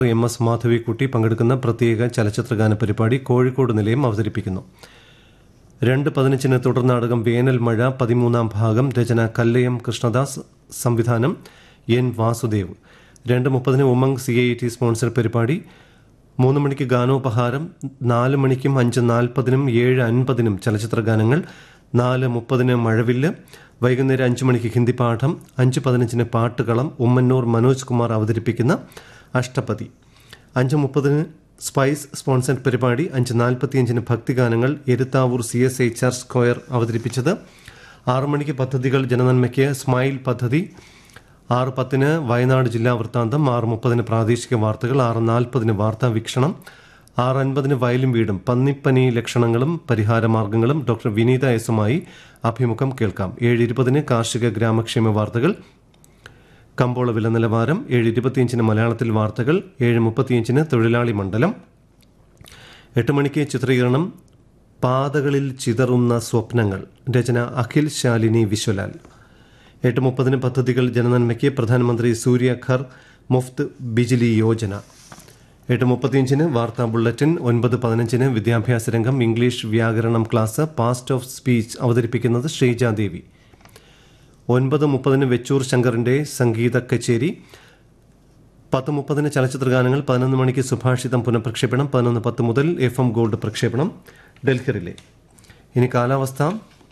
M S Madhavikutty പങ്കെടുക്കുന്ന പ്രത്യേക ചലച്ചിത്രഗാന പരിപാടി കോഴിക്കോട് നിലയം അവതരിപ്പിക്കുന്നു രണ്ട് പതിനഞ്ചിന് തുടർ നാടകം വേനൽ മഴ പതിമൂന്നാം ഭാഗം രചന കല്ലയം കൃഷ്ണദാസ് സംവിധാനം എൻ വാസുദേവ് രണ്ട് മുപ്പതിന് Umang C I T sponsor പരിപാടി മൂന്ന് മണിക്ക് ഗാനോപഹാരം നാല് മണിക്കും അഞ്ച് നാൽപ്പതിനും ഏഴ് അൻപതിനും ചലച്ചിത്ര ഗാനങ്ങൾ നാല് മുപ്പതിന് മഴവില്ല് വൈകുന്നേരം അഞ്ച് മണിക്ക് ഹിന്ദി പാഠം അഞ്ച് പതിനഞ്ചിന് പാട്ടുകളം ഉമ്മന്നൂർ മനോജ് കുമാർ അവതരിപ്പിക്കുന്ന അഷ്ടപതി അഞ്ച് മുപ്പതിന് സ്പൈസ് സ്പോൺസർഡ് പരിപാടി അഞ്ച് നാൽപ്പത്തിയഞ്ചിന് ഭക്തിഗാനങ്ങൾ Eruthavoor C S H R square അവതരിപ്പിച്ചത് ആറ് മണിക്ക് പദ്ധതികൾ ജനനന്മയ്ക്ക് സ്മൈൽ പദ്ധതി ആറ് പത്തിന് വയനാട് ജില്ലാ വൃത്താന്തം ആറ് മുപ്പതിന് പ്രാദേശിക വാർത്തകൾ ആറ് നാൽപ്പതിന് വാർത്താ വീക്ഷണം ആറ് അൻപതിന് വയലും വീടും പന്നിപ്പനി ലക്ഷണങ്ങളും പരിഹാരമാർഗങ്ങളും ഡോക്ടർ വിനീത എസുമായി അഭിമുഖം കേൾക്കാം ഏഴ് ഇരുപതിന് കാർഷിക ഗ്രാമക്ഷേമ വാർത്തകൾ കമ്പോള വില നിലവാരം ഏഴ് ഇരുപത്തിയഞ്ചിന് മലയാളത്തിൽ വാർത്തകൾ ഏഴ് മുപ്പത്തിയഞ്ചിന് തൊഴിലാളി മണ്ഡലം എട്ട് മണിക്ക് ചിത്രീകരണം പാതകളിൽ ചിതറുന്ന സ്വപ്നങ്ങൾ രചന അഖിൽ ശാലിനി വിശ്വലാൽ എട്ട് മുപ്പതിന് പദ്ധതികൾ ജനനന്മയ്ക്ക് പ്രധാനമന്ത്രി സൂര്യ ഘർ മുഫ്ത് ബിജിലി യോജന എട്ട് മുപ്പത്തിയഞ്ചിന് വാർത്താ ബുള്ളറ്റിൻ ഒൻപത് പതിനഞ്ചിന് വിദ്യാഭ്യാസ രംഗം ഇംഗ്ലീഷ് വ്യാകരണം ക്ലാസ് പാസ്റ്റ് ഓഫ് സ്പീച്ച് അവതരിപ്പിക്കുന്നത് ശ്രീജാദേവി ഒൻപത് മുപ്പതിന് വെച്ചൂർ ശങ്കറിന്റെ സംഗീത കച്ചേരി പത്ത് മുപ്പതിന് ചലച്ചിത്ര ഗാനങ്ങൾ പതിനൊന്ന് മണിക്ക് സുഭാഷിതം പുനഃപ്രക്ഷേപണം പതിനൊന്ന് പത്ത് മുതൽ എഫ് എം ഗോൾഡ് പ്രക്ഷേപണം ഡൽഹി റിലേ ഇനി കാലാവസ്ഥ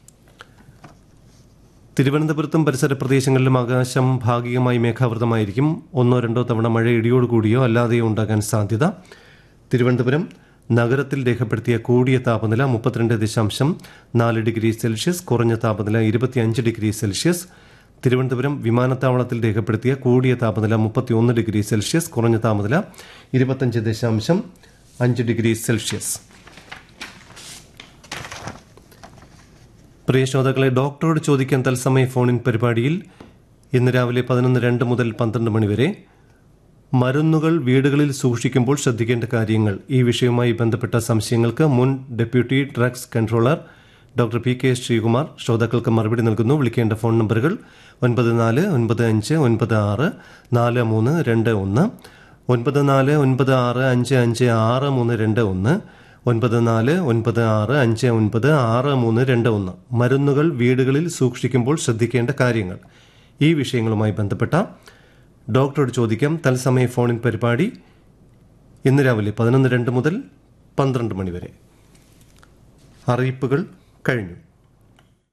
തിരുവനന്തപുരത്തും പരിസര പ്രദേശങ്ങളിലും ആകാശം ഭാഗികമായി മേഘാവൃതമായിരിക്കും ഒന്നോ രണ്ടോ തവണ മഴ ഇടിയോടുകൂടിയോ അല്ലാതെയോ ഉണ്ടാകാൻ സാധ്യത തിരുവനന്തപുരം നഗരത്തിൽ രേഖപ്പെടുത്തിയ കൂടിയ താപനില മുപ്പത്തിരണ്ട് ദശാംശം നാല് ഡിഗ്രി സെൽഷ്യസ് കുറഞ്ഞ താപനില ഇരുപത്തിയഞ്ച് ഡിഗ്രി സെൽഷ്യസ് തിരുവനന്തപുരം വിമാനത്താവളത്തിൽ രേഖപ്പെടുത്തിയ കൂടിയ താപനില മുപ്പത്തിയൊന്ന് ഡിഗ്രി സെൽഷ്യസ് കുറഞ്ഞ താപനില ഇരുപത്തഞ്ച് ദശാംശം അഞ്ച് ഡിഗ്രി സെൽഷ്യസ് പ്രിയ ശ്രോതാക്കളെ ഡോക്ടറോട് ചോദിക്കാൻ തത്സമയ ഫോണിൻ പരിപാടിയിൽ ഇന്ന് രാവിലെ പതിനൊന്ന് രണ്ട് മുതൽ പന്ത്രണ്ട് മണിവരെ മരുന്നുകൾ വീടുകളിൽ സൂക്ഷിക്കുമ്പോൾ ശ്രദ്ധിക്കേണ്ട കാര്യങ്ങൾ ഈ വിഷയവുമായി ബന്ധപ്പെട്ട സംശയങ്ങൾക്ക് മുൻ deputy drugs controller doctor P K Sreekumar ശ്രോതാക്കൾക്ക് മറുപടി നൽകുന്നു വിളിക്കേണ്ട ഫോൺ നമ്പറുകൾ ഒൻപത് നാല് ഒൻപത് അഞ്ച് ഒൻപത് ആറ് നാല് മൂന്ന് രണ്ട് ഒന്ന് ഒൻപത് നാല് ഒൻപത് ആറ് അഞ്ച് അഞ്ച് ആറ് മൂന്ന് രണ്ട് ഒന്ന് ഒൻപത് നാല് ഒൻപത് ആറ് അഞ്ച് ഒൻപത് ആറ് മൂന്ന് രണ്ട് ഒന്ന് മരുന്നുകൾ വീടുകളിൽ സൂക്ഷിക്കുമ്പോൾ ശ്രദ്ധിക്കേണ്ട കാര്യങ്ങൾ ഈ വിഷയങ്ങളുമായി ബന്ധപ്പെട്ട ഡോക്ടറോട് ചോദിക്കാം തത്സമയ ഫോണിൻ പരിപാടി ഇന്ന് രാവിലെ പതിനൊന്ന് രണ്ട് മുതൽ പന്ത്രണ്ട് മണി വരെ അറിയിപ്പുകൾ കഴിഞ്ഞു